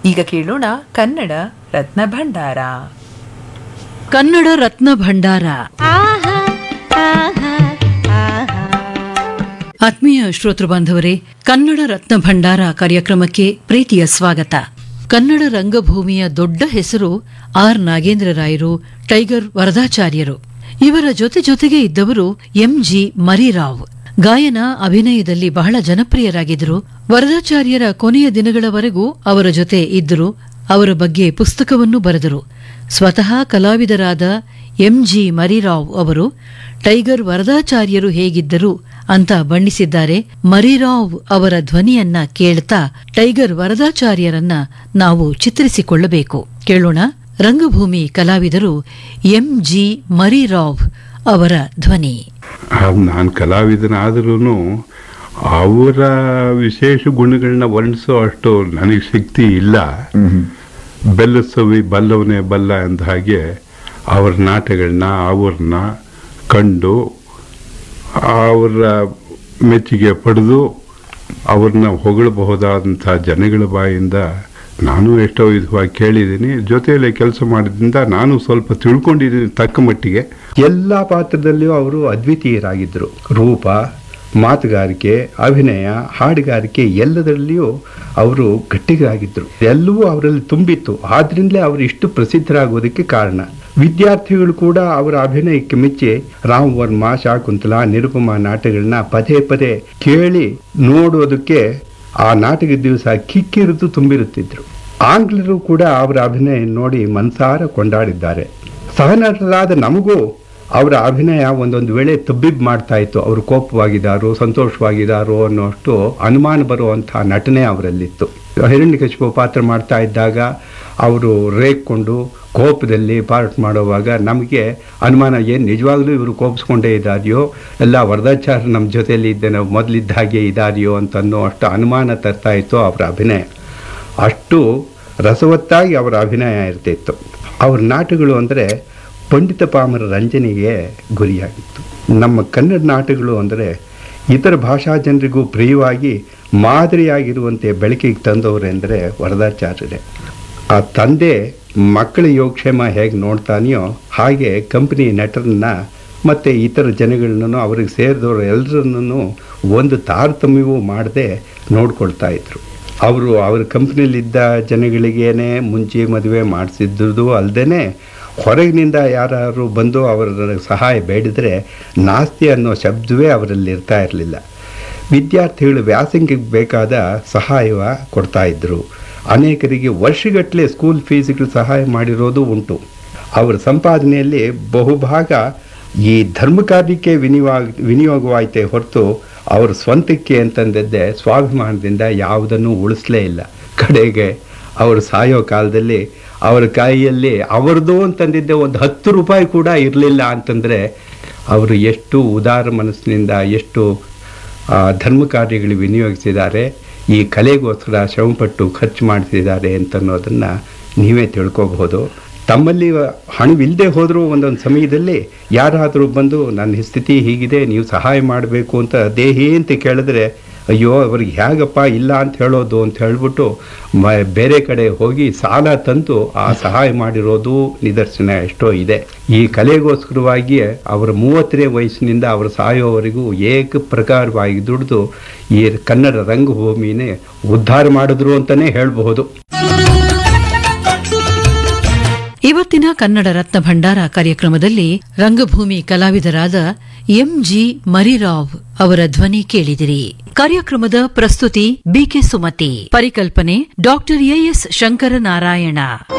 ಈಗ ಕೇಳೋಣ ಕನ್ನಡ ರತ್ನ ಭಂಡಾರ ಕನ್ನಡ ರತ್ನ ಭಂಡಾರ ಆತ್ಮೀಯ ಶ್ರೋತೃ ಬಾಂಧವರೇ ಕನ್ನಡ ರತ್ನ ಭಂಡಾರ ಕಾರ್ಯಕ್ರಮಕ್ಕೆ ಪ್ರೀತಿಯ ಸ್ವಾಗತ ಕನ್ನಡ ರಂಗಭೂಮಿಯ ದೊಡ್ಡ ಹೆಸರು ಆರ್ ನಾಗೇಂದ್ರ ರಾಯರು ಟೈಗರ್ ವರದಾಚಾರ್ಯರು ಇವರ ಜೊತೆ ಜೊತೆಗೆ ಇದ್ದವರು ಎಂಜಿ ಮರಿರಾವ್ ಗಾಯನ ಅಭಿನಯದಲ್ಲಿ ಬಹಳ ಜನಪ್ರಿಯರಾಗಿದ್ದರು ವರದಾಚಾರ್ಯರ ಕೊನೆಯ ದಿನಗಳವರೆಗೂ ಅವರ ಜೊತೆ ಇದ್ದರು ಅವರ ಬಗ್ಗೆ ಪುಸ್ತಕವನ್ನು ಬರೆದರು ಸ್ವತಃ ಕಲಾವಿದರಾದ ಎಂಜಿ ಮರಿರಾವ್ ಅವರು ಟೈಗರ್ ವರದಾಚಾರ್ಯರು ಹೇಗಿದ್ದರು ಅಂತ ಬಣ್ಣಿಸಿದ್ದಾರೆ ಮರಿರಾವ್ ಅವರ ಧ್ವನಿಯನ್ನ ಕೇಳ್ತಾ ಟೈಗರ್ ವರದಾಚಾರ್ಯರನ್ನ ನಾವು ಚಿತ್ರಿಸಿಕೊಳ್ಳಬೇಕು ಕೇಳೋಣ ರಂಗಭೂಮಿ ಕಲಾವಿದರು ಎಂಜಿ ಮರಿರಾವ್ ಅವರ ಧ್ವನಿ ನಾನು ಕಲಾವಿದನಾದ್ರೂ ಅವರ ವಿಶೇಷ ಗುಣಗಳನ್ನ ವರ್ಣಿಸೋ ಅಷ್ಟು ನನಗೆ ಶಕ್ತಿ ಇಲ್ಲ ಬೆಲ್ಲಸವಿ ಬಲ್ಲವನೇ ಬಲ್ಲ ಅಂದ ಹಾಗೆ ಅವರ ನಾಟಗಳನ್ನ ಅವ್ರನ್ನ ಕಂಡು ಅವರ ಮೆಚ್ಚುಗೆ ಪಡೆದು ಅವ್ರನ್ನ ಹೊಗಳಬಹುದಾದಂಥ ಜನಗಳ ಬಾಯಿಂದ ನಾನು ಎಷ್ಟೋ ವಿಧವಾಗಿ ಕೇಳಿದ್ದೀನಿ ಜೊತೆಯಲ್ಲಿ ಕೆಲಸ ಮಾಡಿದ್ರಿಂದ ನಾನು ಸ್ವಲ್ಪ ತಿಳ್ಕೊಂಡಿದ್ದೀನಿ ತಕ್ಕ ಮಟ್ಟಿಗೆ ಎಲ್ಲ ಪಾತ್ರದಲ್ಲಿಯೂ ಅವರು ಅದ್ವಿತೀಯರಾಗಿದ್ದರು ರೂಪ ಮಾತುಗಾರಿಕೆ ಅಭಿನಯ ಹಾಡುಗಾರಿಕೆ ಎಲ್ಲದರಲ್ಲಿಯೂ ಅವರು ಗಟ್ಟಿಗರಾಗಿದ್ದರು ಎಲ್ಲವೂ ಅವರಲ್ಲಿ ತುಂಬಿತ್ತು ಆದ್ರಿಂದಲೇ ಅವರು ಇಷ್ಟು ಪ್ರಸಿದ್ಧರಾಗೋದಕ್ಕೆ ಕಾರಣ ವಿದ್ಯಾರ್ಥಿಗಳು ಕೂಡ ಅವರ ಅಭಿನಯಕ್ಕೆ ಮೆಚ್ಚಿ ರಾಮ್ ವರ್ಮ ಶಾಕುಂತಲಾ ನಿರುಪಮ ನಾಟಕಗಳನ್ನ ಪದೇ ಪದೇ ಕೇಳಿ ನೋಡೋದಕ್ಕೆ ಆ ನಾಟಕದ ದಿವಸ ಕಿಕ್ಕಿರಿದು ತುಂಬಿರುತ್ತಿದ್ರು ಆಂಗ್ಲರು ಕೂಡ ಅವರ ಅಭಿನಯ ನೋಡಿ ಮನಸಾರ ಕೊಂಡಾಡಿದ್ದಾರೆ ಸಹನಟರಾದ ನಮಗೂ ಅವರ ಅಭಿನಯ ಒಂದೊಂದು ವೇಳೆ ತಬ್ಬಿಬ್ ಮಾಡ್ತಾ ಇತ್ತು ಅವರು ಕೋಪವಾಗಿದ್ದಾರೋ ಸಂತೋಷವಾಗಿದ್ದಾರೋ ಅನ್ನೋಷ್ಟು ಅನುಮಾನ ಬರುವಂಥ ನಟನೆ ಅವರಲ್ಲಿತ್ತು ಹಿರಣ್ಯಕಶಿಪು ಪಾತ್ರ ಮಾಡ್ತಾ ಇದ್ದಾಗ ಅವರು ರೇಗ್ಕೊಂಡು ಕೋಪದಲ್ಲಿ ಪಾರ್ಟ್ ಮಾಡುವಾಗ ನಮಗೆ ಅನುಮಾನ ಏನು ನಿಜವಾಗ್ಲೂ ಇವರು ಕೋಪಿಸ್ಕೊಂಡೇ ಇದ್ದಾರೆಯೋ ಎಲ್ಲ ವರದಾಚಾರ ನಮ್ಮ ಜೊತೆಯಲ್ಲಿ ಇದ್ದೇನೆ ಮೊದಲಿದ್ದ ಹಾಗೆ ಇದ್ದಾರೆಯೋ ಅಂತ ಅನ್ನೋ ಅಷ್ಟು ಅನುಮಾನ ತರ್ತಾ ಇತ್ತು ಅವರ ಅಭಿನಯ ಅಷ್ಟು ರಸವತ್ತಾಗಿ ಅವರ ಅಭಿನಯ ಇರ್ತಿತ್ತು ಅವ್ರ ನಾಟಕಗಳು ಅಂದರೆ ಪಂಡಿತ ಪಾಮರ ರಂಜನೆಗೆ ಗುರಿಯಾಗಿತ್ತು ನಮ್ಮ ಕನ್ನಡ ನಾಟಕಗಳು ಅಂದರೆ ಇತರ ಭಾಷಾ ಜನರಿಗೂ ಪ್ರಿಯವಾಗಿ ಮಾದರಿಯಾಗಿರುವಂತೆ ಬೆಳಕಿಗೆ ತಂದವರೆಂದರೆ ವರದಾಚಾರ್ಯರೇ ಆ ತಂದೆ ಮಕ್ಕಳ ಯೋಗಕ್ಷೇಮ ಹೇಗೆ ನೋಡ್ತಾನೆಯೋ ಹಾಗೆ ಕಂಪನಿ ನಟರನ್ನ ಮತ್ತು ಇತರ ಜನಗಳನ್ನೂ ಅವ್ರಿಗೆ ಸೇರಿದವರು ಎಲ್ಲರನ್ನೂ ಒಂದು ತಾರತಮ್ಯವೂ ಮಾಡದೆ ನೋಡ್ಕೊಳ್ತಾ ಇದ್ರು ಅವರು ಅವ್ರ ಕಂಪ್ನಿಲಿದ್ದ ಜನಗಳಿಗೇನೆ ಮುಂಚೆ ಮದುವೆ ಮಾಡಿಸಿದ್ದು ಅಲ್ಲದೆ ಹೊರಗಿನಿಂದ ಯಾರು ಬಂದು ಅವರ ಸಹಾಯ ಬೇಡಿದರೆ ನಾಸ್ತಿ ಅನ್ನೋ ಶಬ್ದವೇ ಅವರಲ್ಲಿ ಇರ್ತಾ ಇರಲಿಲ್ಲ ವಿದ್ಯಾರ್ಥಿಗಳು ವ್ಯಾಸಂಗಕ್ಕೆ ಬೇಕಾದ ಸಹಾಯವ ಕೊಡ್ತಾ ಇದ್ದರು ಅನೇಕರಿಗೆ ವರ್ಷಗಟ್ಟಲೆ ಸ್ಕೂಲ್ ಫೀಸ್ಗಳು ಸಹಾಯ ಮಾಡಿರೋದು ಉಂಟು ಅವರ ಸಂಪಾದನೆಯಲ್ಲಿ ಬಹುಭಾಗ ಈ ಧರ್ಮ ಕಾರ್ಯಕ್ಕೆ ವಿನಿಯೋಗ ವಿನಿಯೋಗವಾಯಿತೆ ಹೊರತು ಅವ್ರ ಸ್ವಂತಕ್ಕೆ ಅಂತಂದದ್ದೇ ಸ್ವಾಭಿಮಾನದಿಂದ ಯಾವುದನ್ನು ಉಳಿಸ್ಲೇ ಇಲ್ಲ ಕಡೆಗೆ ಅವರು ಸಾಯೋ ಕಾಲದಲ್ಲಿ ಅವರ ಕೈಯಲ್ಲಿ ಅವರದು ಅಂತಂದಿದ್ದೆ ಒಂದು ಹತ್ತು ರೂಪಾಯಿ ಕೂಡ ಇರಲಿಲ್ಲ ಅಂತಂದರೆ ಅವರು ಎಷ್ಟು ಉದಾರ ಮನಸ್ಸಿನಿಂದ ಎಷ್ಟು ಆ, ಧರ್ಮ ಕಾರ್ಯಗಳು ವಿನಿಯೋಗಿಸಿದ್ದಾರೆ ಈ ಕಲೆಗೋಸ್ಕರ ಶ್ರಮಪಟ್ಟು ಖರ್ಚು ಮಾಡಿಸಿದ್ದಾರೆ ಅಂತನ್ನೋದನ್ನು ನೀವೇ ತಿಳ್ಕೊಬಹುದು ತಮ್ಮಲ್ಲಿ ಹಣವಿಲ್ಲದೆ ಹೋದರೂ ಒಂದೊಂದು ಸಮಯದಲ್ಲಿ ಯಾರಾದರೂ ಬಂದು ನನ್ನ ಸ್ಥಿತಿ ಹೀಗಿದೆ ನೀವು ಸಹಾಯ ಮಾಡಬೇಕು ಅಂತ ದೇಹಿ ಅಂತ ಕೇಳಿದ್ರೆ ಅಯ್ಯೋ ಅವ್ರಿಗೆ ಹೇಗಪ್ಪ ಇಲ್ಲ ಅಂತ ಹೇಳೋದು ಅಂತ ಹೇಳ್ಬಿಟ್ಟು ಮ ಬೇರೆ ಕಡೆ ಹೋಗಿ ಸಾಲ ತಂದು ಆ ಸಹಾಯ ಮಾಡಿರೋದು ನಿದರ್ಶನ ಎಷ್ಟೋ ಇದೆ ಈ ಕಲೆಗೋಸ್ಕರವಾಗಿಯೇ ಅವರ ಮೂವತ್ತನೇ ವಯಸ್ಸಿನಿಂದ ಅವರು ಸಾಯೋವರೆಗೂ ಏಕ ಪ್ರಕಾರವಾಗಿ ದುಡಿದು ಈ ಕನ್ನಡ ರಂಗಭೂಮಿನೇ ಉದ್ಧಾರ ಮಾಡಿದ್ರು ಅಂತಲೇ ಹೇಳಬಹುದು ಇವತ್ತಿನ ಕನ್ನಡ ರತ್ನ ಭಂಡಾರ ಕಾರ್ಯಕ್ರಮದಲ್ಲಿ ರಂಗಭೂಮಿ ಕಲಾವಿದರಾದ ಎಂಜಿ ಮರಿರಾವ್ ಅವರ ಧ್ವನಿ ಕೇಳಿದಿರಿ ಕಾರ್ಯಕ್ರಮದ ಪ್ರಸ್ತುತಿ ಬಿಕೆ ಸುಮತಿ ಪರಿಕಲ್ಪನೆ ಡಾಕ್ಟರ್ ಎಎಸ್ ಶಂಕರನಾರಾಯಣ